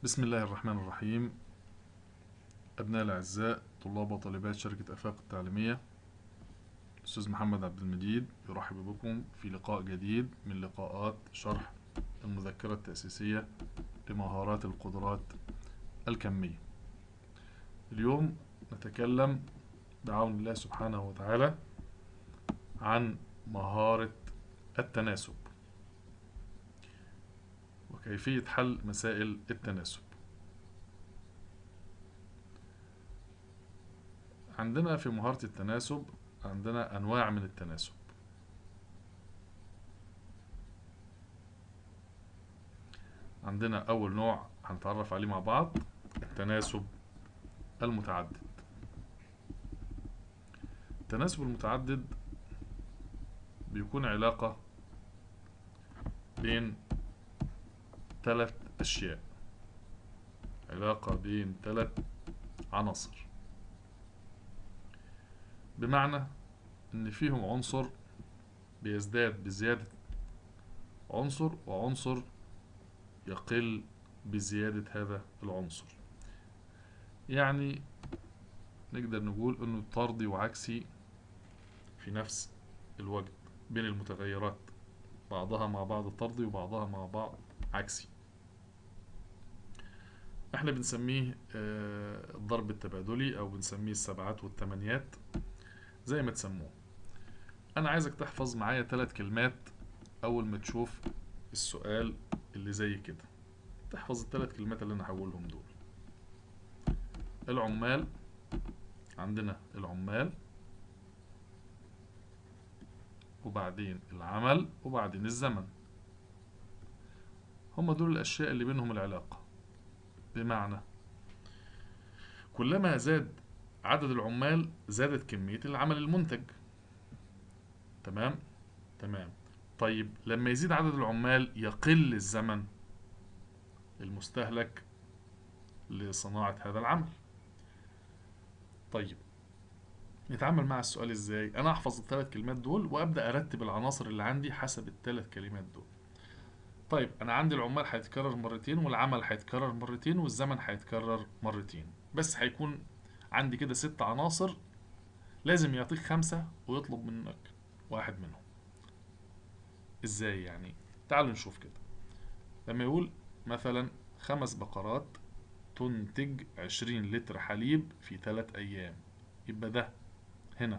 بسم الله الرحمن الرحيم أبناء الأعزاء طلاب وطالبات شركة أفاق التعليمية الأستاذ محمد عبد المجيد يرحب بكم في لقاء جديد من لقاءات شرح المذكرة التأسيسية لمهارات القدرات الكمية اليوم نتكلم بعون الله سبحانه وتعالى عن مهارة التناسب وكيفية حل مسائل التناسب عندنا في مهارة التناسب عندنا أنواع من التناسب عندنا أول نوع هنتعرف عليه مع بعض التناسب المتعدد التناسب المتعدد بيكون علاقة بين ثلاث أشياء علاقة بين ثلاث عناصر بمعنى إن فيهم عنصر بيزداد بزيادة عنصر وعنصر يقل بزيادة هذا العنصر يعني نقدر نقول إنه طردي وعكسي في نفس الوقت بين المتغيرات بعضها مع بعض طردي وبعضها مع بعض عكسي احنا بنسميه آه، الضرب التبادلي او بنسميه السبعات والثمانيات زي ما تسموه انا عايزك تحفظ معايا ثلاث كلمات اول ما تشوف السؤال اللي زي كده تحفظ الثلاث كلمات اللي انا هقولهم دول العمال عندنا العمال وبعدين العمل وبعدين الزمن هم دول الأشياء اللي بينهم العلاقة بمعنى كلما زاد عدد العمال زادت كمية العمل المنتج تمام تمام طيب لما يزيد عدد العمال يقل الزمن المستهلك لصناعة هذا العمل طيب نتعامل مع السؤال ازاي انا احفظ الثلاث كلمات دول وابدا ارتب العناصر اللي عندي حسب الثلاث كلمات دول طيب انا عندي العمال هيتكرر مرتين والعمل هيتكرر مرتين والزمن هيتكرر مرتين بس هيكون عندي كده ست عناصر لازم يعطيك خمسة ويطلب منك واحد منهم ازاي يعني تعالوا نشوف كده لما يقول مثلا خمس بقرات تنتج عشرين لتر حليب في ثلاث أيام يبقى ده هنا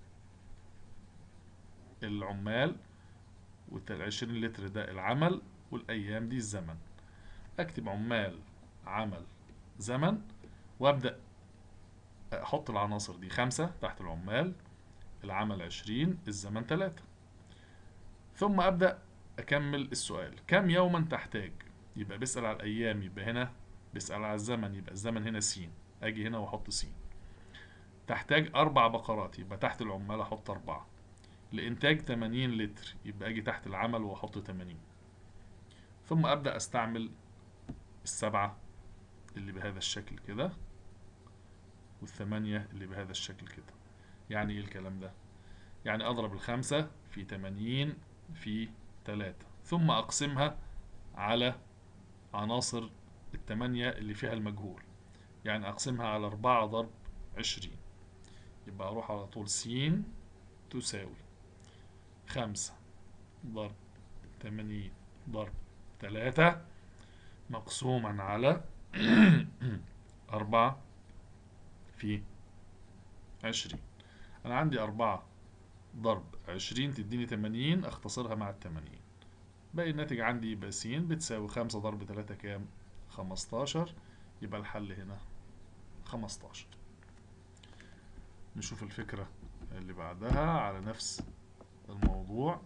العمال والعشرين لتر ده العمل والأيام دي الزمن أكتب عمال عمل زمن وأبدأ أحط العناصر دي خمسة تحت العمال العمل عشرين الزمن تلاتة ثم أبدأ أكمل السؤال كم يوما تحتاج يبقى بيسأل على الأيام يبقى هنا بيسأل على الزمن يبقى الزمن هنا س أجي هنا وأحط س تحتاج أربع بقرات يبقى تحت العمال أحط أربعة لإنتاج 80 لتر يبقى أجي تحت العمل وأحط 80 ثم أبدأ أستعمل السبعة اللي بهذا الشكل كده والثمانية اللي بهذا الشكل كده يعني إيه الكلام ده؟ يعني أضرب الخمسة في 80 في 3 ثم أقسمها على عناصر التمانية اللي فيها المجهول يعني أقسمها على أربعة ضرب عشرين يبقى أروح على طول س تساوي خمسة ضرب تمانين ضرب تلاتة مقسوما على أربعة في عشرين أنا عندي أربعة ضرب عشرين تديني تمانين أختصرها مع التمانين باقي الناتج عندي يبقى س بتساوي خمسة ضرب تلاتة كام؟ خمستاشر يبقى الحل هنا خمستاشر نشوف الفكرة اللي بعدها على نفس الموضوع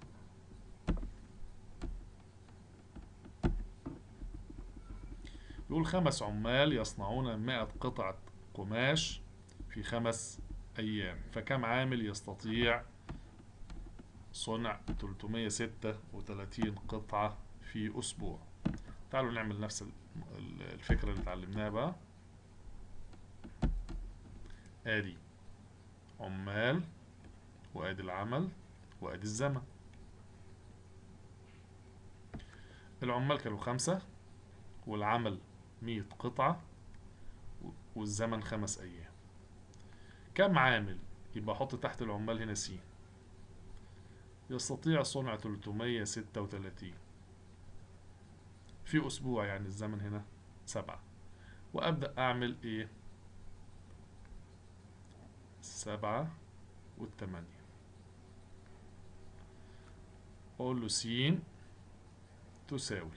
يقول خمس عمال يصنعون مائة قطعة قماش في خمس أيام فكم عامل يستطيع صنع 336 قطعة في أسبوع تعالوا نعمل نفس الفكرة اللي اتعلمناها بقى ادي عمال وادي العمل وادي الزمن العمال كانوا خمسة والعمل مية قطعة و- والزمن خمس أيام كم عامل يبقى أحط تحت العمال هنا س يستطيع صنع 336 في أسبوع يعني الزمن هنا سبعة وأبدأ أعمل إيه سبعة والتمانية أقول له س تساوي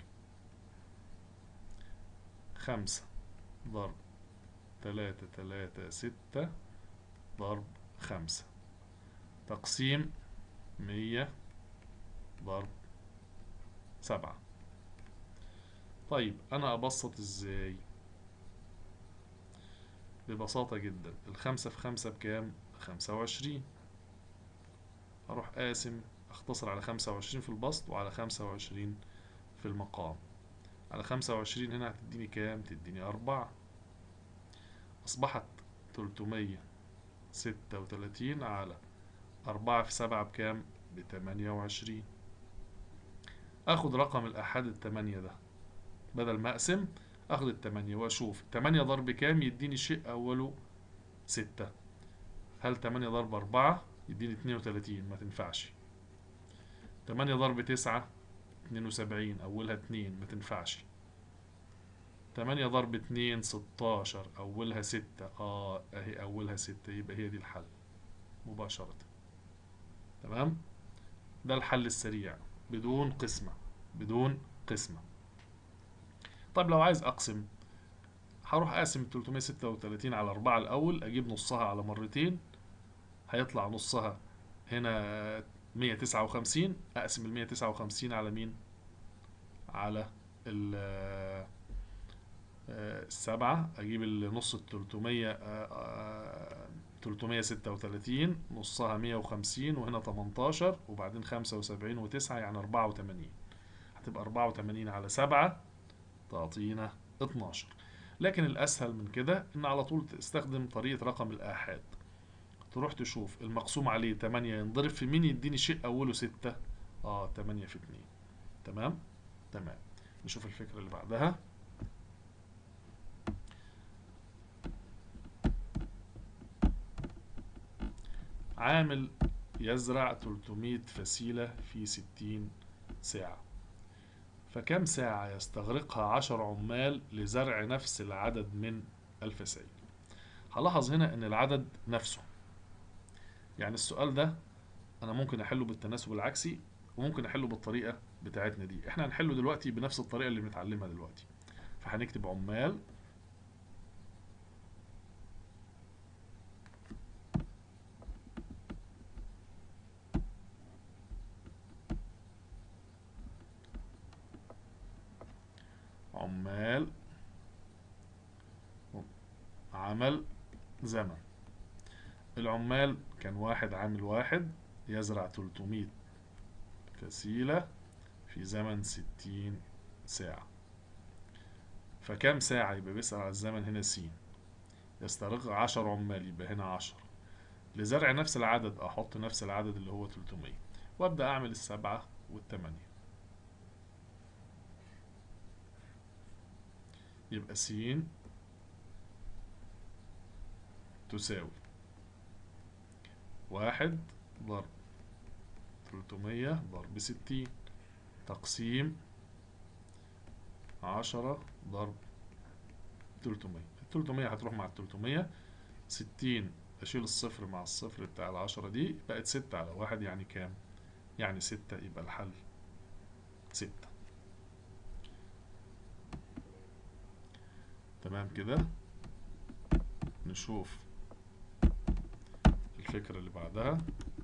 خمسة ضرب تلاتة تلاتة ستة ضرب خمسة تقسيم مية ضرب سبعة طيب أنا أبسط إزاي ببساطة جدا الخمسة في خمسة بكام خمسة وعشرين أروح قاسم أختصر على خمسة وعشرين في البسط وعلى خمسة وعشرين في المقام على خمسة وعشرين هنا هتديني كام تديني أربعة أصبحت تلتمية ستة وتلاتين على أربعة في سبعة بكام بتمانية وعشرين أخد رقم الأحاد التمانية ده بدل ما أقسم أخد التمانية وأشوف تمانية ضرب كام يديني شيء أوله ستة هل تمانية ضرب أربعة يديني اتنين وتلاتين ما تنفعش تمانية ضرب تسعة اتنين وسبعين أولها اتنين ما تنفعش تمانية ضرب اتنين ستاشر أولها ستة اه أهي أولها ستة يبقى هي دي الحل مباشرة تمام ده الحل السريع بدون قسمة بدون قسمة طيب لو عايز أقسم هروح أقسم 336 على 4 الأول أجيب نصها على مرتين هيطلع نصها هنا 159 أقسم ال 159 على مين؟ على ال آه، السبعة أجيب النص ال 300 آه، آه، 336 نصها 150 وهنا 18 وبعدين 75 و9 يعني 84 هتبقى 84 على 7 تعطينا 12 لكن الأسهل من كده إن على طول تستخدم طريقة رقم الآحاد تروح تشوف المقسوم عليه 8 ينضرب في مين يديني شيء أوله 6 اه 8 في 2 تمام تمام نشوف الفكرة اللي بعدها عامل يزرع 300 فسيلة في 60 ساعة فكم ساعة يستغرقها 10 عمال لزرع نفس العدد من الفسائل هلاحظ هنا ان العدد نفسه يعني السؤال ده انا ممكن احله بالتناسب العكسي وممكن احله بالطريقة بتاعتنا دي احنا هنحله دلوقتي بنفس الطريقة اللي بنتعلمها دلوقتي فهنكتب عمال عمال عمل زمن العمال كان واحد عامل واحد يزرع 300 فسيلة في زمن 60 ساعة فكم ساعة يبقى بيسأل على الزمن هنا س يستغرق 10 عمال يبقى هنا 10 لزرع نفس العدد أحط نفس العدد اللي هو 300 وأبدأ أعمل السبعة والثمانية يبقى س تساوي واحد ضرب تلتمية ضرب ستين تقسيم عشرة ضرب تلتمية التلتمية هتروح مع التلتمية ستين أشيل الصفر مع الصفر بتاع العشرة دي بقت ستة على واحد يعني كام؟ يعني ستة يبقى الحل ستة تمام كده نشوف الفكرة اللي بعدها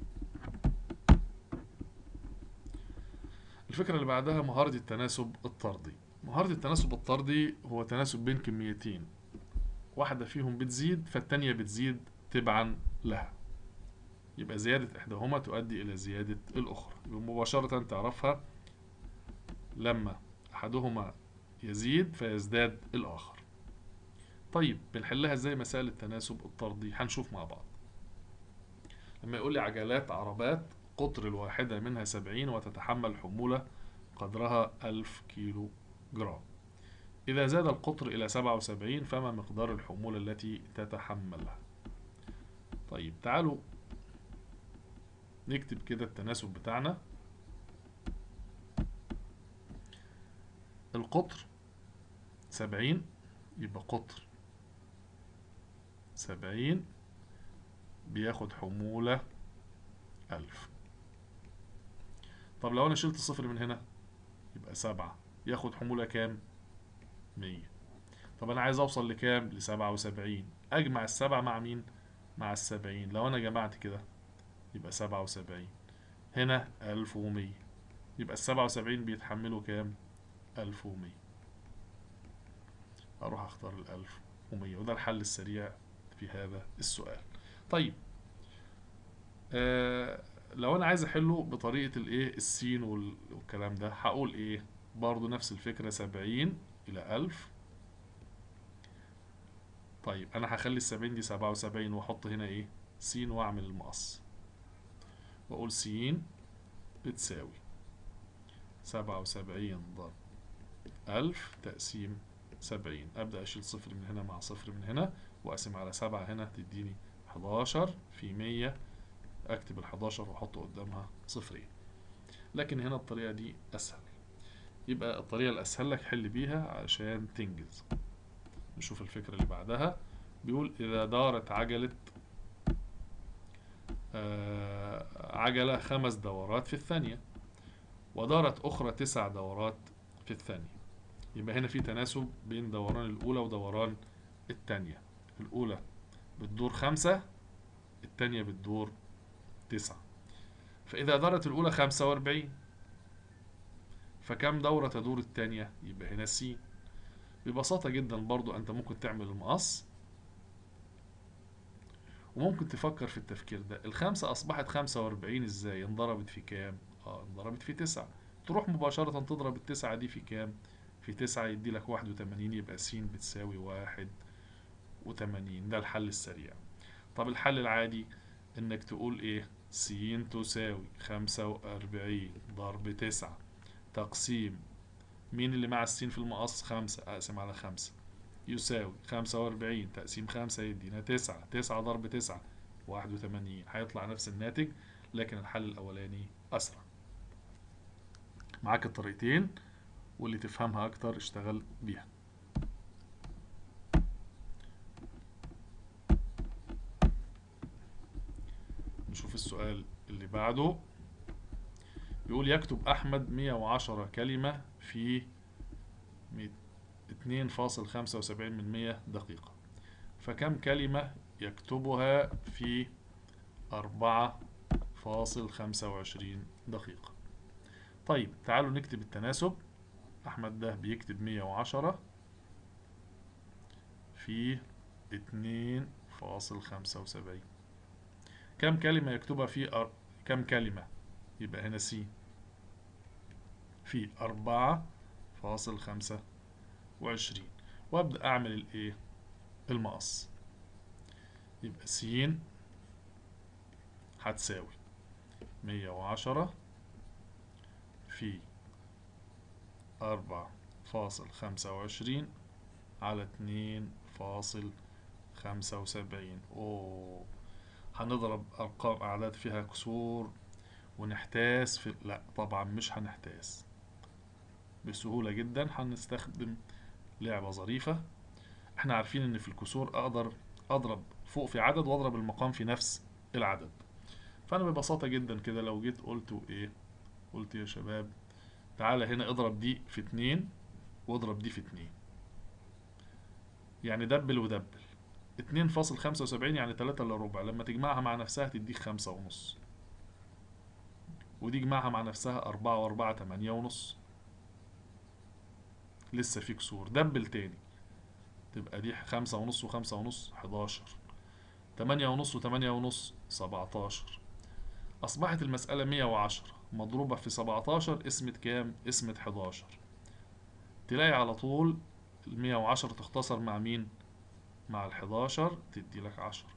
الفكرة اللي بعدها مهارة التناسب الطردي مهارة التناسب الطردي هو تناسب بين كميتين واحدة فيهم بتزيد فالتانية بتزيد تبعا لها يبقى زيادة إحداهما تؤدي إلى زيادة الأخرى يبقى مباشرة تعرفها لما أحدهما يزيد فيزداد الآخر طيب بنحلها ازاي مسائل التناسب الطردي هنشوف مع بعض لما يقول لي عجلات عربات قطر الواحدة منها سبعين وتتحمل حمولة قدرها ألف كيلو جرام إذا زاد القطر إلى 77 فما مقدار الحمولة التي تتحملها طيب تعالوا نكتب كده التناسب بتاعنا القطر 70 يبقى قطر 70 بياخد حمولة 1000 طب لو أنا شلت الصفر من هنا يبقى 7 ياخد حمولة كام؟ 100 طب أنا عايز أوصل لكام؟ ل 77 أجمع السبعة مع مين؟ مع السبعين لو أنا جمعت كده يبقى 77 هنا 1100 يبقى ال 77 بيتحملوا كام؟ 1100 أروح أختار ال 1100 وده الحل السريع في هذا السؤال طيب آه لو انا عايز احله بطريقة الايه السين وال- والكلام ده هقول ايه برضو نفس الفكرة سبعين الى الف طيب انا هخلي السبعين دي سبعة وسبعين واحط هنا ايه سين واعمل المقص واقول سين بتساوي سبعة وسبعين ضرب ألف تقسيم سبعين أبدأ أشيل صفر من هنا مع صفر من هنا وأقسم على سبعة هنا تديني حداشر في مية أكتب الحداشر وأحط قدامها صفرين لكن هنا الطريقة دي أسهل يبقى الطريقة الأسهل لك حل بيها عشان تنجز نشوف الفكرة اللي بعدها بيقول إذا دارت عجلة آه عجلة خمس دورات في الثانية ودارت أخرى تسع دورات في الثانية يبقى هنا في تناسب بين دوران الأولى ودوران التانية الأولى بتدور خمسة التانية بتدور تسعة فإذا دارت الأولى خمسة وأربعين فكم دورة تدور التانية يبقى هنا س ببساطة جدا برضو أنت ممكن تعمل المقص وممكن تفكر في التفكير ده الخمسة أصبحت خمسة وأربعين إزاي انضربت في كام اه انضربت في تسعة تروح مباشرة تضرب التسعة دي في كام في تسعة يدي لك واحد وتمانين يبقى س بتساوي واحد وتمانين ده الحل السريع طب الحل العادي انك تقول ايه س تساوي خمسة وأربعين ضرب تسعة تقسيم مين اللي مع السين في المقص خمسة أقسم على خمسة يساوي خمسة وأربعين تقسيم خمسة يدينا تسعة تسعة ضرب تسعة واحد وتمانين هيطلع نفس الناتج لكن الحل الأولاني أسرع معاك الطريقتين واللي تفهمها أكتر اشتغل بيها نشوف السؤال اللي بعده يقول يكتب أحمد 110 كلمة في 2.75 من 100 دقيقة فكم كلمة يكتبها في 4.25 دقيقة طيب تعالوا نكتب التناسب أحمد ده بيكتب 110 في 2.75 كم كلمة يكتبها في أر... كم كلمة يبقى هنا سي في أربعة فاصل خمسة وعشرين وأبدأ أعمل الإيه المقص يبقى س هتساوي مية وعشرة في أربعة فاصل خمسة وعشرين على اتنين فاصل خمسة وسبعين أوه هنضرب أرقام أعداد فيها كسور ونحتاس في لا طبعا مش هنحتاس بسهولة جدا هنستخدم لعبة ظريفة احنا عارفين ان في الكسور اقدر اضرب فوق في عدد واضرب المقام في نفس العدد فانا ببساطة جدا كده لو جيت قلت ايه قلت يا شباب تعالى هنا اضرب دي في اتنين واضرب دي في اتنين يعني دبل ودبل اتنين فاصل خمسة وسبعين يعني تلاتة الا ربع لما تجمعها مع نفسها تديك خمسة ونص ودي جمعها مع نفسها أربعة وأربعة تمانية ونص لسه في كسور دبل تاني تبقى دي خمسة ونص وخمسة ونص حداشر تمانية ونص وتمانية ونص سبعتاشر أصبحت المسألة مية وعشرة مضروبة في سبعتاشر اسمة كام؟ اسمة حداشر تلاقي على طول المية وعشرة تختصر مع مين؟ مع الحداشر تدي لك عشرة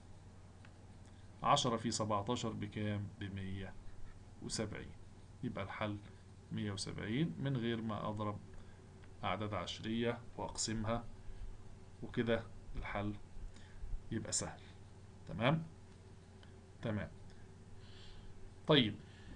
عشرة في سبعتاشر بكام؟ بمية وسبعين يبقى الحل مية وسبعين من غير ما أضرب أعداد عشرية وأقسمها وكده الحل يبقى سهل تمام تمام طيب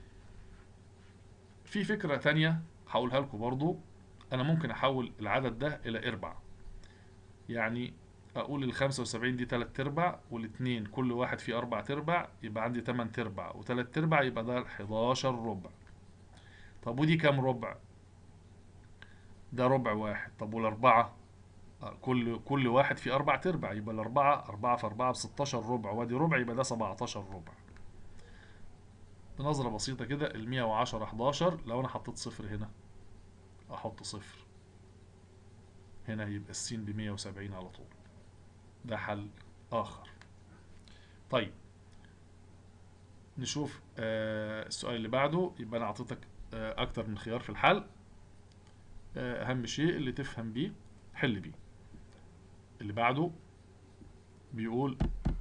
في فكرة تانية هقولها لكم برضو أنا ممكن أحول العدد ده إلى إرباع يعني أقول الخمسة وسبعين دي تلات أرباع والاتنين كل واحد فيه أربع تربع يبقى عندي تمن تربع وتلات أرباع يبقى ده حداشر ربع طب ودي كام ربع؟ ده ربع واحد طب والأربعة آه، كل كل واحد فيه أربع تربع يبقى الأربعة أربعة في أربعة بستاشر ربع وادي ربع يبقى ده سبعتاشر ربع بنظرة بسيطة كده المية وعشرة حداشر لو أنا حطيت صفر هنا أحط صفر هنا يبقى السين بمية وسبعين على طول ده حل آخر طيب نشوف آه السؤال اللي بعده يبقى أنا أعطيتك آه أكتر من خيار في الحل آه أهم شيء اللي تفهم بيه حل بيه اللي بعده بيقول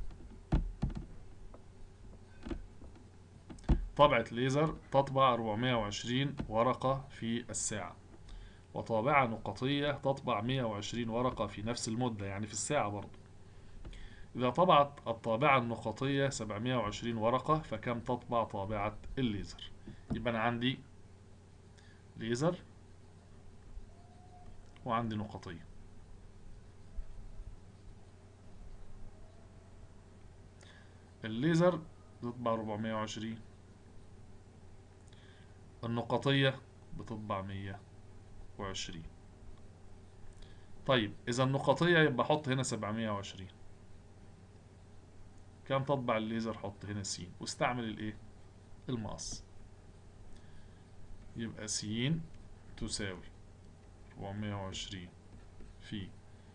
طبعة ليزر تطبع 420 ورقة في الساعة وطابعة نقطية تطبع 120 ورقة في نفس المدة يعني في الساعة برضو إذا طبعت الطابعة النقطية 720 ورقة فكم تطبع طابعة الليزر يبقى أنا عندي ليزر وعندي نقطية الليزر بتطبع 420 النقطية بتطبع 120 طيب إذا النقطية يبقى حط هنا 720 كم تطبع الليزر حط هنا س واستعمل الايه المقص يبقى س تساوي 420 في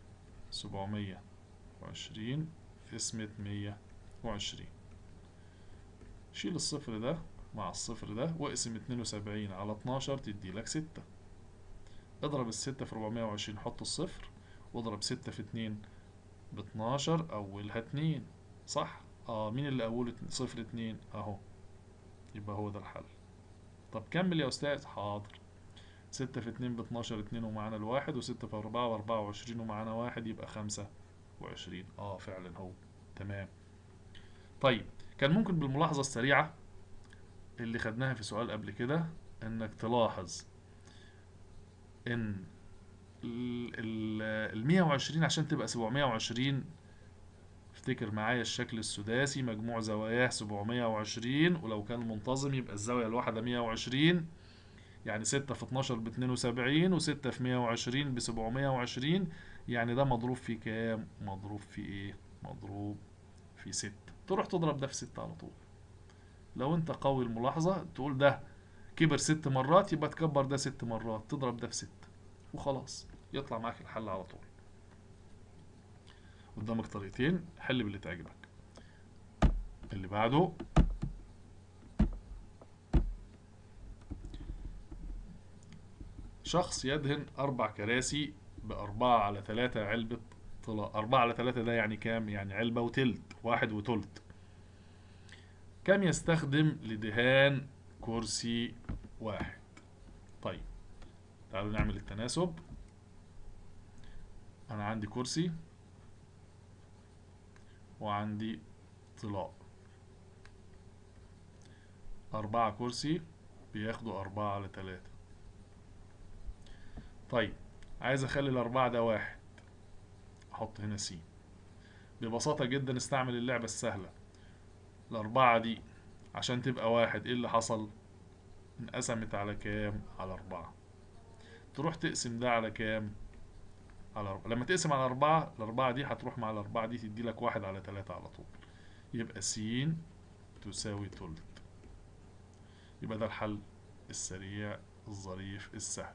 720 قسمة 120 شيل الصفر ده مع الصفر ده واقسم 72 على 12 تدي لك 6 اضرب الستة في 420 حط الصفر واضرب 6 في 2 ب 12 أولها 2 صح؟ اه مين اللي أوله اتن- صفر 2 أهو يبقى هو ده الحل طب كمل يا أستاذ حاضر 6 في 2 ب 12 2 ومعانا الواحد و6 في 4 ب 24 ومعانا واحد يبقى 25 اه فعلا هو تمام طيب كان ممكن بالملاحظة السريعة اللي خدناها في سؤال قبل كده انك تلاحظ ان ال 120 عشان تبقى 720 افتكر معايا الشكل السداسي مجموع زواياه 720 ولو كان منتظم يبقى الزاوية الواحدة 120 يعني 6 في 12 ب 72 و6 في 120 ب 720 يعني ده مضروب في كام؟ مضروب في ايه؟ مضروب في 6 تروح تضرب ده في 6 على طول لو انت قوي الملاحظة تقول ده كبر ست مرات يبقى تكبر ده ست مرات تضرب ده في ست وخلاص يطلع معاك الحل على طول قدامك طريقتين حل باللي تعجبك اللي بعده شخص يدهن أربع كراسي بأربعة على ثلاثة علبة طلاء أربعة على ثلاثة ده يعني كام؟ يعني علبة وتلت واحد وتلت كم يستخدم لدهان كرسي واحد طيب تعالوا نعمل التناسب أنا عندي كرسي وعندي طلاء أربعة كرسي بياخدوا أربعة على تلاتة طيب عايز أخلي الأربعة ده واحد أحط هنا سي ببساطة جدا استعمل اللعبة السهلة الأربعة دي عشان تبقى واحد ايه اللي حصل انقسمت على كام على أربعة تروح تقسم ده على كام على أربعة لما تقسم على أربعة الأربعة دي هتروح مع الأربعة دي تدي لك واحد على تلاتة على طول يبقى س تساوي تلت يبقى ده الحل السريع الظريف السهل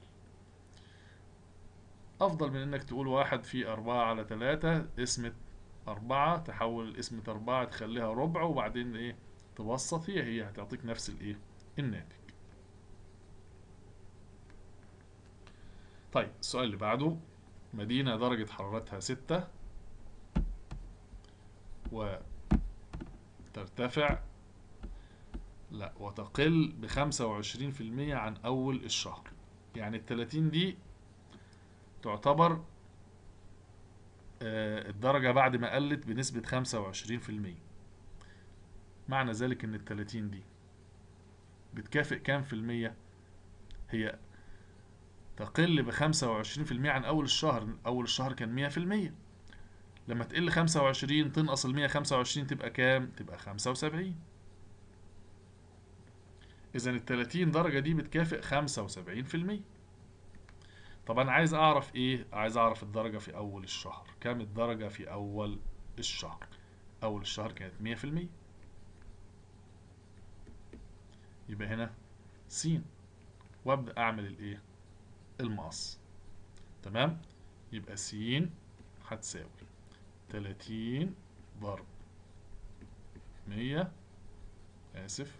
أفضل من إنك تقول واحد في أربعة على تلاتة قسمة أربعة تحول قسمة أربعة تخليها ربع وبعدين إيه تبسط هي هي هتعطيك نفس الإيه الناتج طيب السؤال اللي بعده مدينة درجة حرارتها ستة وترتفع لا وتقل بخمسة وعشرين في المية عن أول الشهر يعني التلاتين دي تعتبر آه، الدرجة بعد ما قلت بنسبة 25% معنى ذلك ان التلاتين دي بتكافئ كام في المية هي تقل بخمسة وعشرين في المية عن أول الشهر أول الشهر كان مية في المية لما تقل خمسة وعشرين تنقص المية خمسة وعشرين تبقى كام تبقى خمسة وسبعين إذا التلاتين درجة دي بتكافئ خمسة وسبعين في المية طب أنا عايز أعرف إيه عايز أعرف الدرجة في أول الشهر كام الدرجة في أول الشهر أول الشهر كانت مية في المية يبقى هنا س وابدا اعمل الايه المقص تمام يبقى س هتساوي 30 ضرب 100 اسف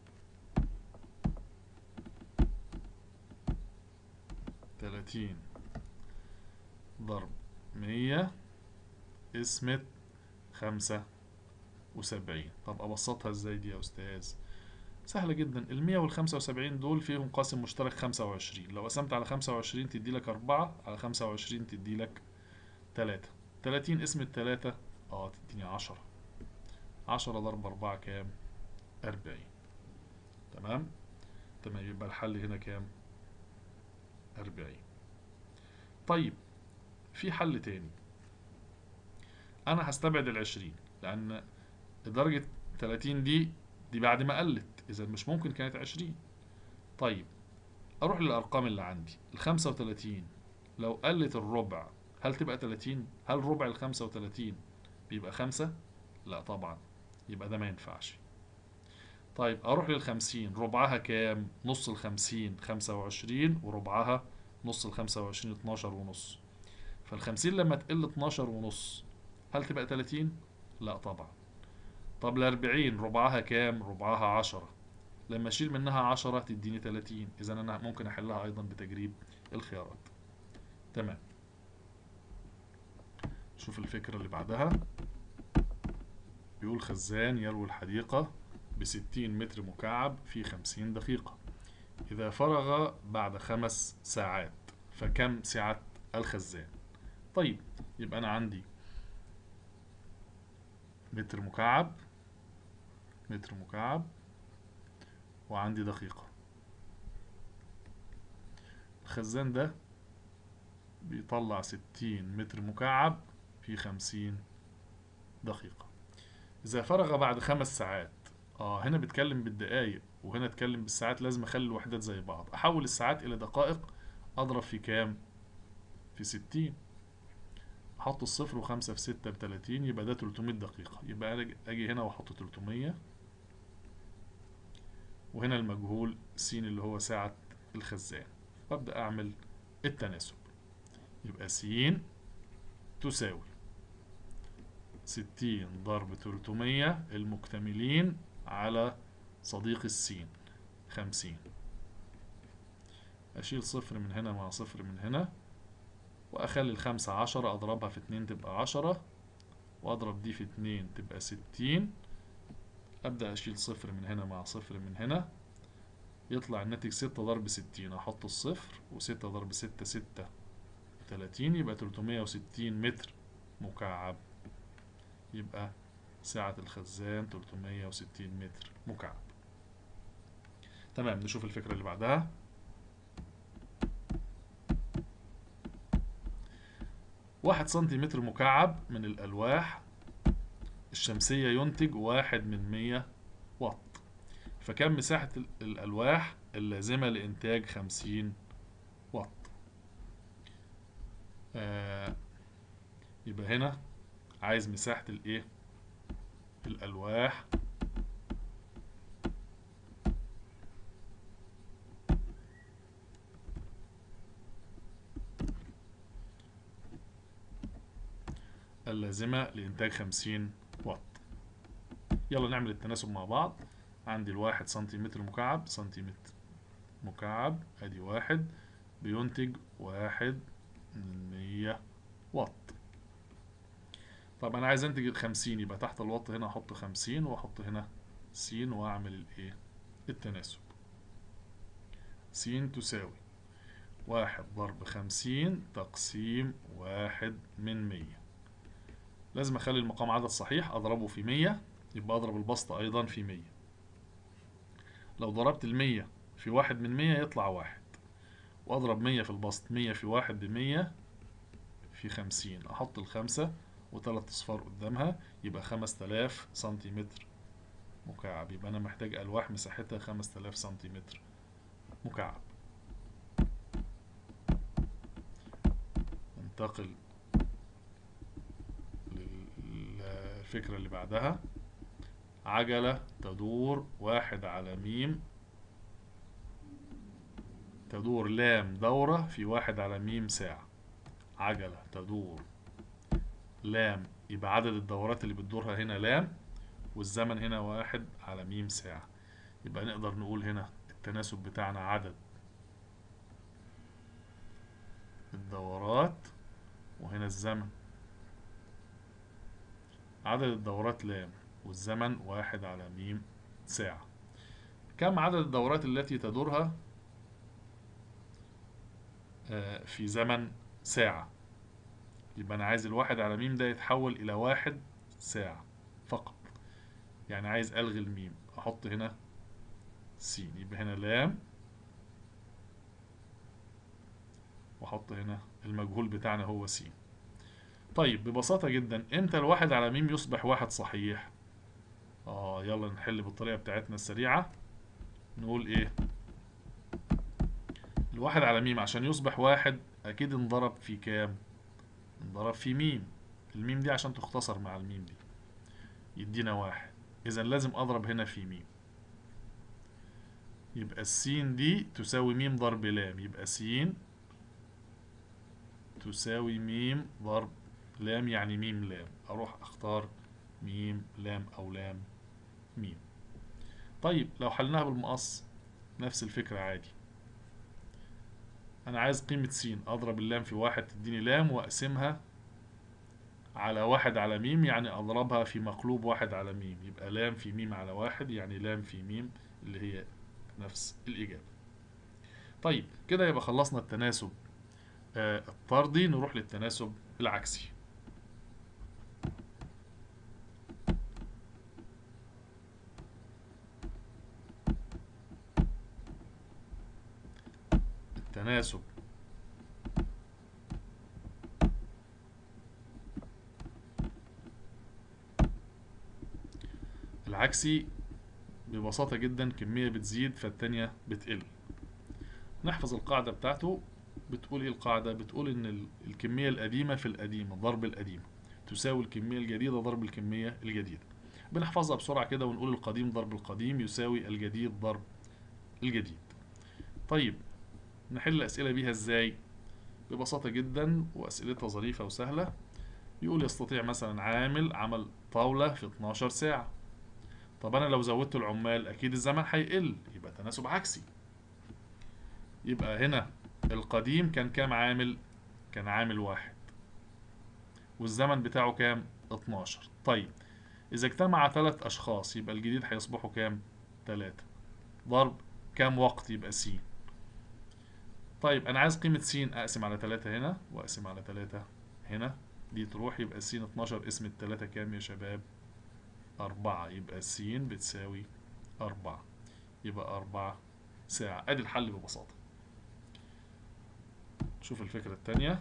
تلاتين ضرب مية اسمت خمسة وسبعين طب أبسطها ازاي دي يا أستاذ سهلة جدا المية والخمسة وسبعين دول فيهم قاسم مشترك خمسة وعشرين لو قسمت على خمسة وعشرين تدي لك أربعة على خمسة وعشرين تدي لك تلاتة تلاتين اسم التلاتة اه تديني عشرة عشرة ضرب أربعة كام أربعين تمام تمام يبقى الحل هنا كام أربعين طيب في حل تاني أنا هستبعد العشرين لأن درجة تلاتين دي دي بعد ما قلت إذا مش ممكن كانت عشرين طيب أروح للأرقام اللي عندي الخمسة وتلاتين لو قلت الربع هل تبقى تلاتين؟ هل ربع الخمسة وتلاتين بيبقى خمسة؟ لا طبعا يبقى ده ما ينفعش طيب أروح للخمسين ربعها كام؟ نص الخمسين خمسة وعشرين وربعها نص الخمسة وعشرين اتناشر ونص فالخمسين لما تقل اتناشر ونص هل تبقى تلاتين؟ لا طبعا طب الأربعين ربعها كام؟ ربعها عشرة لما أشيل منها عشرة تديني تلاتين إذا أنا ممكن أحلها أيضا بتجريب الخيارات تمام شوف الفكرة اللي بعدها بيقول خزان يروي الحديقة بستين متر مكعب في خمسين دقيقة إذا فرغ بعد خمس ساعات فكم سعة الخزان طيب يبقى أنا عندي متر مكعب متر مكعب وعندي دقيقة الخزان ده بيطلع ستين متر مكعب في خمسين دقيقة إذا فرغ بعد خمس ساعات اه هنا بيتكلم بالدقايق وهنا اتكلم بالساعات لازم اخلي الوحدات زي بعض احول الساعات الى دقائق اضرب في كام في ستين احط الصفر وخمسة في ستة بتلاتين يبقى ده تلتمية دقيقة يبقى انا اجي هنا واحط تلتمية وهنا المجهول س اللي هو ساعة الخزان وابدأ اعمل التناسب يبقى س تساوي ستين ضرب تلتمية المكتملين على صديق السين خمسين أشيل صفر من هنا مع صفر من هنا وأخلي الخمسة عشرة أضربها في اتنين تبقى عشرة وأضرب دي في اتنين تبقى ستين أبدأ أشيل صفر من هنا مع صفر من هنا يطلع الناتج ستة ضرب ستين أحط الصفر وستة ضرب ستة ستة تلاتين يبقى تلتمية وستين متر مكعب يبقى سعة الخزان 360 متر مكعب تمام نشوف الفكرة اللي بعدها واحد سنتيمتر مكعب من الألواح الشمسية ينتج واحد من مية واط فكم مساحة الألواح اللازمة لإنتاج خمسين واط آه يبقى هنا عايز مساحة الايه الألواح اللازمة لإنتاج خمسين واط يلا نعمل التناسب مع بعض عندي الواحد سنتيمتر مكعب سنتيمتر مكعب ادي واحد بينتج واحد من مية واط طب انا عايز انتج الخمسين يبقى تحت الوط هنا احط خمسين واحط هنا س واعمل الايه التناسب س تساوي واحد ضرب خمسين تقسيم واحد من مية لازم أخلي المقام عدد صحيح أضربه في مية يبقى أضرب البسط أيضا في مية لو ضربت المية في واحد من مية يطلع واحد وأضرب مية في البسط مية في واحد بمية في خمسين أحط الخمسة وثلاث أصفار قدامها يبقى خمس تلاف سنتيمتر مكعب يبقى أنا محتاج ألواح مساحتها خمس تلاف سنتيمتر مكعب ننتقل للفكرة اللي بعدها عجلة تدور واحد على ميم تدور لام دورة في واحد على ميم ساعة عجلة تدور لام يبقى عدد الدورات اللي بتدورها هنا لام والزمن هنا واحد على ميم ساعة يبقى نقدر نقول هنا التناسب بتاعنا عدد الدورات وهنا الزمن عدد الدورات لام والزمن واحد على ميم ساعة كم عدد الدورات التي تدورها آه، في زمن ساعة يبقى أنا عايز الواحد على ميم ده يتحول إلى واحد ساعة فقط يعني عايز ألغي الميم أحط هنا سين يبقى هنا لام وأحط هنا المجهول بتاعنا هو سين طيب ببساطة جدا امتى الواحد على ميم يصبح واحد صحيح اه يلا نحل بالطريقة بتاعتنا السريعة نقول ايه الواحد على ميم عشان يصبح واحد اكيد انضرب في كام انضرب في ميم الميم دي عشان تختصر مع الميم دي يدينا واحد اذا لازم اضرب هنا في ميم يبقى السين دي تساوي ميم ضرب لام يبقى سين تساوي ميم ضرب لام يعني ميم لام اروح اختار ميم لام او لام ميم طيب لو حلناها بالمقص نفس الفكرة عادي انا عايز قيمة س اضرب اللام في واحد تديني لام واقسمها على واحد على ميم يعني اضربها في مقلوب واحد على ميم يبقى لام في ميم على واحد يعني لام في ميم اللي هي نفس الاجابة طيب كده يبقى خلصنا التناسب آه الطردي نروح للتناسب العكسي التناسب العكسي ببساطة جدا كمية بتزيد فالتانية بتقل نحفظ القاعدة بتاعته بتقول ايه القاعدة بتقول ان ال- الكمية القديمة في القديمة ضرب القديمة تساوي الكمية الجديدة ضرب الكمية الجديدة بنحفظها بسرعة كده ونقول القديم ضرب القديم يساوي الجديد ضرب الجديد طيب نحل الأسئلة بيها ازاي ببساطة جدا وأسئلتها ظريفة وسهلة يقول يستطيع مثلا عامل عمل طاولة في 12 ساعة طب أنا لو زودت العمال أكيد الزمن هيقل يبقى تناسب عكسي يبقى هنا القديم كان كام عامل كان عامل واحد والزمن بتاعه كام 12 طيب إذا اجتمع ثلاث أشخاص يبقى الجديد هيصبحوا كام تلاتة ضرب كام وقت يبقى س طيب أنا عايز قيمة س أقسم على تلاتة هنا وأقسم على تلاتة هنا دي تروح يبقى س 12 اسم التلاتة كام يا شباب أربعة يبقى س بتساوي أربعة يبقى أربعة ساعة أدي الحل ببساطة شوف الفكرة التانية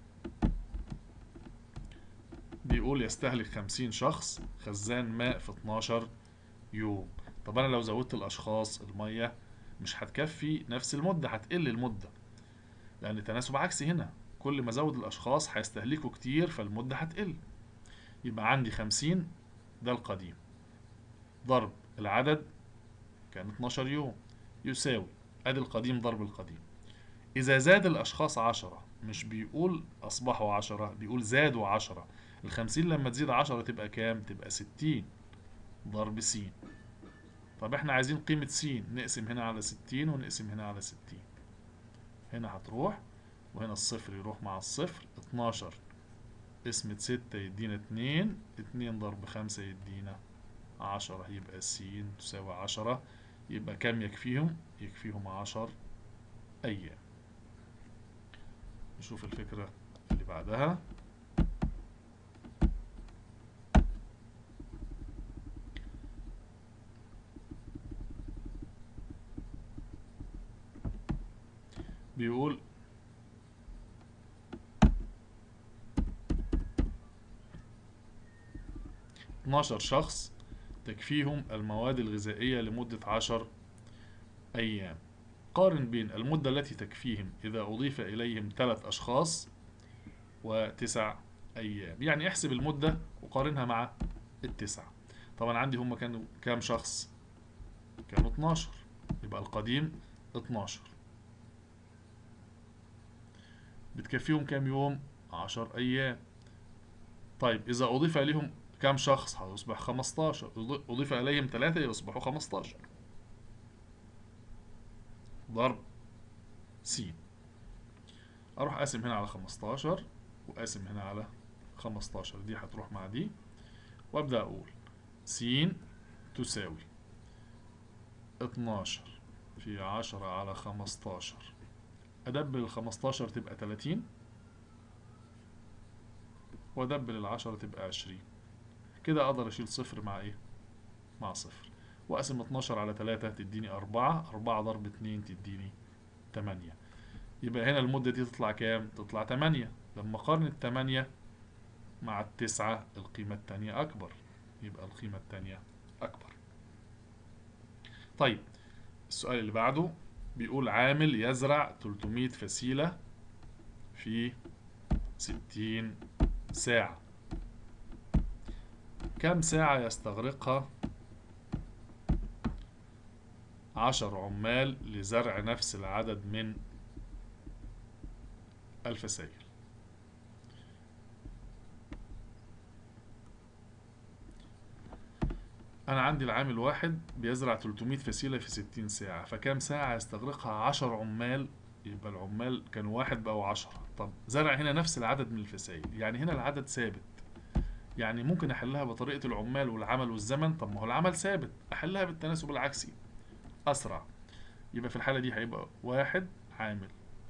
بيقول يستهلك خمسين شخص خزان ماء في 12 يوم طب أنا لو زودت الأشخاص المية مش هتكفي نفس المدة هتقل المدة لأن تناسب عكسي هنا كل ما أزود الأشخاص هيستهلكوا كتير فالمدة هتقل يبقى عندي خمسين ده القديم ضرب العدد كان 12 يوم يساوي ادي القديم ضرب القديم اذا زاد الاشخاص عشرة مش بيقول اصبحوا عشرة بيقول زادوا عشرة الخمسين لما تزيد عشرة تبقى كام تبقى ستين ضرب س طب احنا عايزين قيمة س نقسم هنا على ستين ونقسم هنا على ستين هنا هتروح وهنا الصفر يروح مع الصفر اتناشر قسمة ستة يدينا اتنين اتنين ضرب خمسة يدينا عشرة يبقى س تساوي عشرة يبقى كم يكفيهم؟ يكفيهم عشر أيام نشوف الفكرة اللي بعدها بيقول اتناشر شخص تكفيهم المواد الغذائية لمدة عشر أيام قارن بين المدة التي تكفيهم إذا أضيف إليهم ثلاث أشخاص وتسع أيام يعني احسب المدة وقارنها مع التسعة طبعا عندي هم كانوا كام شخص كانوا 12 يبقى القديم 12 بتكفيهم كام يوم 10 أيام طيب إذا أضيف إليهم كام شخص هيصبح 15 أضيف إليهم ثلاثة يصبحوا 15 ضرب س اروح اقسم هنا على 15 واقسم هنا على 15 دي هتروح مع دي وابدا اقول س تساوي 12 في 10 على 15 ادبل ال 15 تبقى 30 وادبل ال 10 تبقى 20 كده اقدر اشيل صفر مع ايه مع صفر واقسم 12 على 3 تديني 4 4 ضرب 2 تديني 8 يبقى هنا المدة دي تطلع كام؟ تطلع 8 لما قارن ال 8 مع التسعة القيمة التانية أكبر يبقى القيمة التانية أكبر طيب السؤال اللي بعده بيقول عامل يزرع 300 فسيلة في 60 ساعة كم ساعة يستغرقها عشر عمال لزرع نفس العدد من الفسائل أنا عندي العامل واحد بيزرع 300 فسيلة في 60 ساعة فكام ساعة يستغرقها 10 عمال يبقى العمال كانوا واحد بقوا 10 طب زرع هنا نفس العدد من الفسائل يعني هنا العدد ثابت يعني ممكن أحلها بطريقة العمال والعمل والزمن طب ما هو العمل ثابت أحلها بالتناسب العكسي أسرع يبقى في الحالة دي هيبقى واحد عامل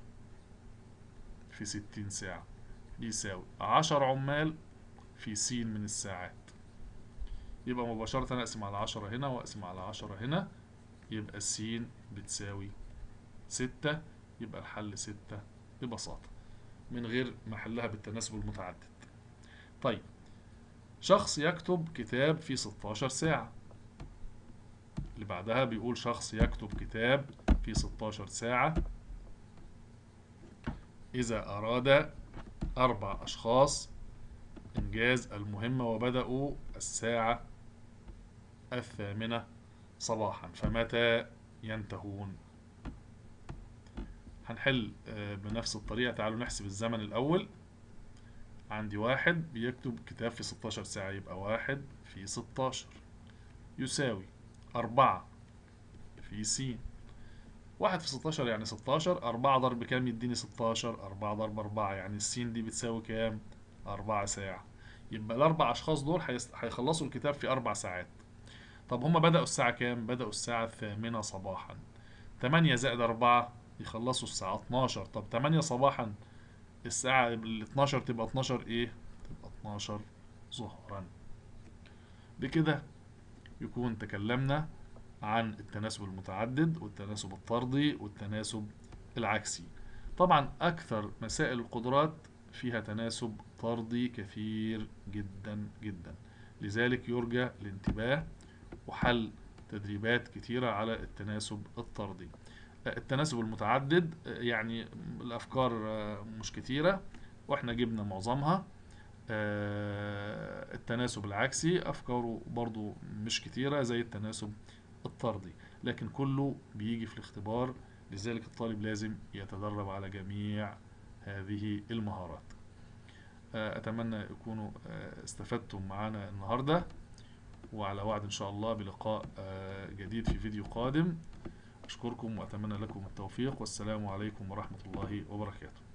في ستين ساعة بيساوي عشر عمال في س من الساعات يبقى مباشرة أقسم على عشرة هنا وأقسم على عشرة هنا يبقى س بتساوي ستة يبقى الحل ستة ببساطة من غير ما أحلها بالتناسب المتعدد طيب شخص يكتب كتاب في 16 ساعة اللي بعدها بيقول شخص يكتب كتاب في 16 ساعة إذا أراد أربع أشخاص إنجاز المهمة وبدأوا الساعة الثامنة صباحا فمتى ينتهون هنحل بنفس الطريقة تعالوا نحسب الزمن الأول عندي واحد بيكتب كتاب في 16 ساعة يبقى واحد في 16 يساوي أربعة في س واحد في ستاشر يعني ستاشر أربعة ضرب كام يديني ستاشر أربعة ضرب أربعة يعني السين دي بتساوي كام أربعة ساعة يبقى الأربع أشخاص دول هيخلصوا الكتاب في أربع ساعات طب هما بدأوا الساعة كام بدأوا الساعة الثامنة صباحا تمانية زائد أربعة يخلصوا الساعة اتناشر طب تمانية صباحا الساعة ال 12 تبقى 12 ايه تبقى 12 ظهرا بكده يكون تكلمنا عن التناسب المتعدد والتناسب الطردي والتناسب العكسي طبعا أكثر مسائل القدرات فيها تناسب طردي كثير جدا جدا لذلك يرجى الانتباه وحل تدريبات كتيرة على التناسب الطردي التناسب المتعدد يعني الأفكار مش كتيرة واحنا جبنا معظمها التناسب العكسي أفكاره برضو مش كتيرة زي التناسب الطردي لكن كله بيجي في الاختبار لذلك الطالب لازم يتدرب على جميع هذه المهارات أتمنى يكونوا استفدتم معنا النهاردة وعلى وعد إن شاء الله بلقاء جديد في فيديو قادم أشكركم وأتمنى لكم التوفيق والسلام عليكم ورحمة الله وبركاته